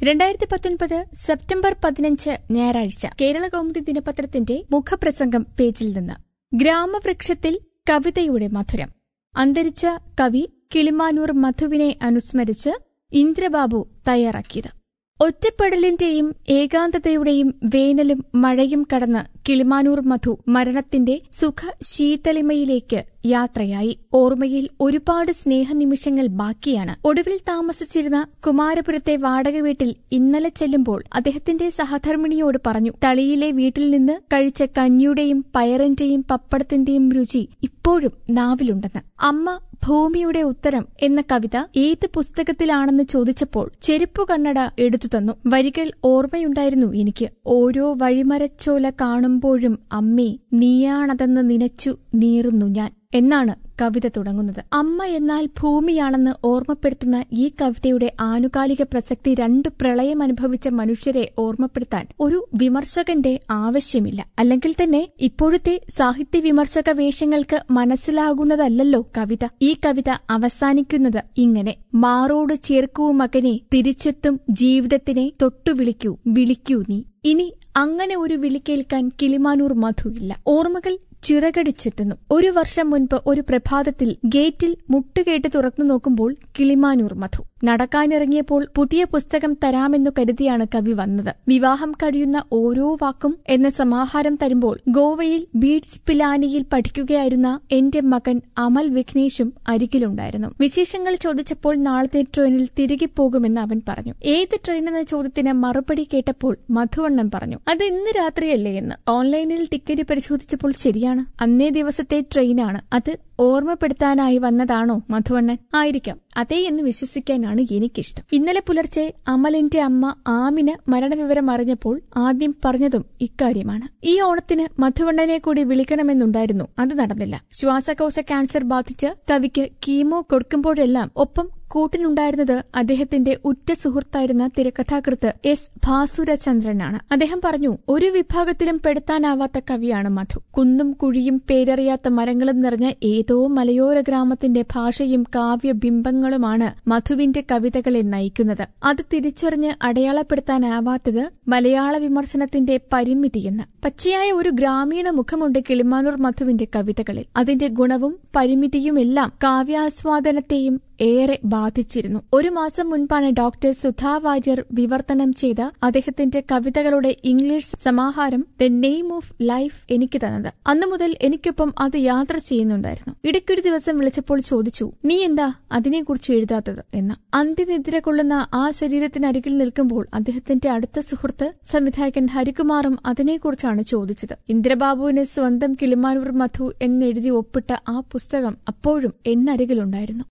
രണ്ടായിരത്തി പത്തൊൻപത് സെപ്റ്റംബർ പതിനഞ്ച് ഞായറാഴ്ച കേരള കൗമുദി ദിനപത്രത്തിന്റെ മുഖപ്രസംഗം പേജിൽ നിന്ന് ഗ്രാമവൃക്ഷത്തിൽ കവിതയുടെ മധുരം അന്തരിച്ച കവി കിളിമാനൂർ മധുവിനെ അനുസ്മരിച്ച് ഇന്ദ്രബാബു തയ്യാറാക്കിയത് ഒറ്റപ്പെടലിന്റെയും ഏകാന്തതയുടെയും വേനലും മഴയും കടന്ന് കിളിമാനൂർ മധു മരണത്തിന്റെ സുഖ ശീതളിമയിലേക്ക് യാത്രയായി ഓർമ്മയിൽ ഒരുപാട് സ്നേഹനിമിഷങ്ങൾ ബാക്കിയാണ് ഒടുവിൽ താമസിച്ചിരുന്ന കുമാരപുരത്തെ വാടക വീട്ടിൽ ഇന്നലെ ചെല്ലുമ്പോൾ അദ്ദേഹത്തിന്റെ സഹധർമ്മിണിയോട് പറഞ്ഞു തളിയിലെ വീട്ടിൽ നിന്ന് കഴിച്ച കഞ്ഞിയുടെയും പയറിന്റെയും പപ്പടത്തിന്റെയും രുചി ഇപ്പോഴും നാവിലുണ്ടെന്ന് അമ്മ ഭൂമിയുടെ ഉത്തരം എന്ന കവിത ഏത് പുസ്തകത്തിലാണെന്ന് ചോദിച്ചപ്പോൾ ചെരുപ്പു കണ്ണട എടുത്തു തന്നു വരികൾ ഓർമ്മയുണ്ടായിരുന്നു എനിക്ക് ഓരോ വഴിമരച്ചോല കാണുമ്പോഴും അമ്മേ നീയാണതെന്ന് നിനച്ചു നീറുന്നു ഞാൻ എന്നാണ് കവിത തുടങ്ങുന്നത് അമ്മ എന്നാൽ ഭൂമിയാണെന്ന് ഓർമ്മപ്പെടുത്തുന്ന ഈ കവിതയുടെ ആനുകാലിക പ്രസക്തി രണ്ടു പ്രളയം അനുഭവിച്ച മനുഷ്യരെ ഓർമ്മപ്പെടുത്താൻ ഒരു വിമർശകന്റെ ആവശ്യമില്ല അല്ലെങ്കിൽ തന്നെ ഇപ്പോഴത്തെ സാഹിത്യ വിമർശക വേഷങ്ങൾക്ക് മനസ്സിലാകുന്നതല്ലല്ലോ കവിത ഈ കവിത അവസാനിക്കുന്നത് ഇങ്ങനെ മാറോട് ചേർക്കൂ മകനെ തിരിച്ചെത്തും ജീവിതത്തിനെ തൊട്ടുവിളിക്കൂ വിളിക്കൂ നീ ഇനി അങ്ങനെ ഒരു വിളി കേൾക്കാൻ കിളിമാനൂർ മധുയില്ല ഓർമ്മകൾ ചിറകടിച്ചെത്തുന്നു ഒരു വർഷം മുൻപ് ഒരു പ്രഭാതത്തിൽ ഗേറ്റിൽ മുട്ടുകേട്ട് തുറന്നു നോക്കുമ്പോൾ കിളിമാനൂർ മധു നടക്കാനിറങ്ങിയപ്പോൾ പുതിയ പുസ്തകം തരാമെന്നു കരുതിയാണ് കവി വന്നത് വിവാഹം കഴിയുന്ന ഓരോ വാക്കും എന്ന സമാഹാരം തരുമ്പോൾ ഗോവയിൽ ബീഡ്സ് പിലാനിയിൽ പഠിക്കുകയായിരുന്ന എന്റെ മകൻ അമൽ വിഘ്നേഷും അരികിലുണ്ടായിരുന്നു വിശേഷങ്ങൾ ചോദിച്ചപ്പോൾ നാളത്തെ ട്രെയിനിൽ തിരികെ പോകുമെന്ന് അവൻ പറഞ്ഞു ഏത് ട്രെയിൻ എന്ന ചോദ്യത്തിന് മറുപടി കേട്ടപ്പോൾ മധുവണ്ണൻ പറഞ്ഞു അത് ഇന്ന് രാത്രിയല്ലേ എന്ന് ഓൺലൈനിൽ ടിക്കറ്റ് പരിശോധിച്ചപ്പോൾ ശരിയാണ് അന്നേ ദിവസത്തെ ട്രെയിനാണ് അത് ഓർമ്മപ്പെടുത്താനായി വന്നതാണോ മധുവണ്ണൻ ആയിരിക്കാം അതേ എന്ന് വിശ്വസിക്കാനാണ് എനിക്കിഷ്ടം ഇന്നലെ പുലർച്ചെ അമലിന്റെ അമ്മ ആമിന് മരണവിവരം അറിഞ്ഞപ്പോൾ ആദ്യം പറഞ്ഞതും ഇക്കാര്യമാണ് ഈ ഓണത്തിന് മധുവണ്ണനെ കൂടി വിളിക്കണമെന്നുണ്ടായിരുന്നു അത് നടന്നില്ല ശ്വാസകോശ ക്യാൻസർ ബാധിച്ച് കവിക്ക് കീമോ കൊടുക്കുമ്പോഴെല്ലാം ഒപ്പം കൂട്ടിനുണ്ടായിരുന്നത് അദ്ദേഹത്തിന്റെ ഉറ്റ സുഹൃത്തായിരുന്ന തിരക്കഥാകൃത്ത് എസ് ഭാസുരചന്ദ്രനാണ് അദ്ദേഹം പറഞ്ഞു ഒരു വിഭാഗത്തിലും പെടുത്താനാവാത്ത കവിയാണ് മധു കുന്നും കുഴിയും പേരറിയാത്ത മരങ്ങളും നിറഞ്ഞ ഏതോ മലയോര ഗ്രാമത്തിന്റെ ഭാഷയും കാവ്യബിംബങ്ങളുമാണ് മധുവിന്റെ കവിതകളെ നയിക്കുന്നത് അത് തിരിച്ചറിഞ്ഞ് അടയാളപ്പെടുത്താനാവാത്തത് മലയാള വിമർശനത്തിന്റെ പരിമിതിയെന്ന് പച്ചയായ ഒരു ഗ്രാമീണ മുഖമുണ്ട് കിളിമാനൂർ മധുവിന്റെ കവിതകളിൽ അതിന്റെ ഗുണവും പരിമിതിയുമെല്ലാം കാവ്യാസ്വാദനത്തെയും ഏറെ ബാധിച്ചിരുന്നു ഒരു മാസം മുൻപാണ് ഡോക്ടർ സുധാ വാര്യർ വിവർത്തനം ചെയ്ത അദ്ദേഹത്തിന്റെ കവിതകളുടെ ഇംഗ്ലീഷ് സമാഹാരം ദ നെയിം ഓഫ് ലൈഫ് എനിക്ക് തന്നത് അന്നു മുതൽ എനിക്കൊപ്പം അത് യാത്ര ചെയ്യുന്നുണ്ടായിരുന്നു ഇടയ്ക്കൊരു ദിവസം വിളിച്ചപ്പോൾ ചോദിച്ചു നീ എന്താ അതിനെക്കുറിച്ച് എഴുതാത്തത് എന്ന് അന്ത്യനിദ്ര കൊള്ളുന്ന ആ ശരീരത്തിനരികിൽ നിൽക്കുമ്പോൾ അദ്ദേഹത്തിന്റെ അടുത്ത സുഹൃത്ത് സംവിധായകൻ ഹരികുമാറും അതിനെക്കുറിച്ചാണ് ചോദിച്ചത് ഇന്ദ്രബാബുവിന് സ്വന്തം കിളിമാനൂർ മധു എന്നെഴുതി ഒപ്പിട്ട ആ പുസ്തകം അപ്പോഴും എന്നരികിലുണ്ടായിരുന്നു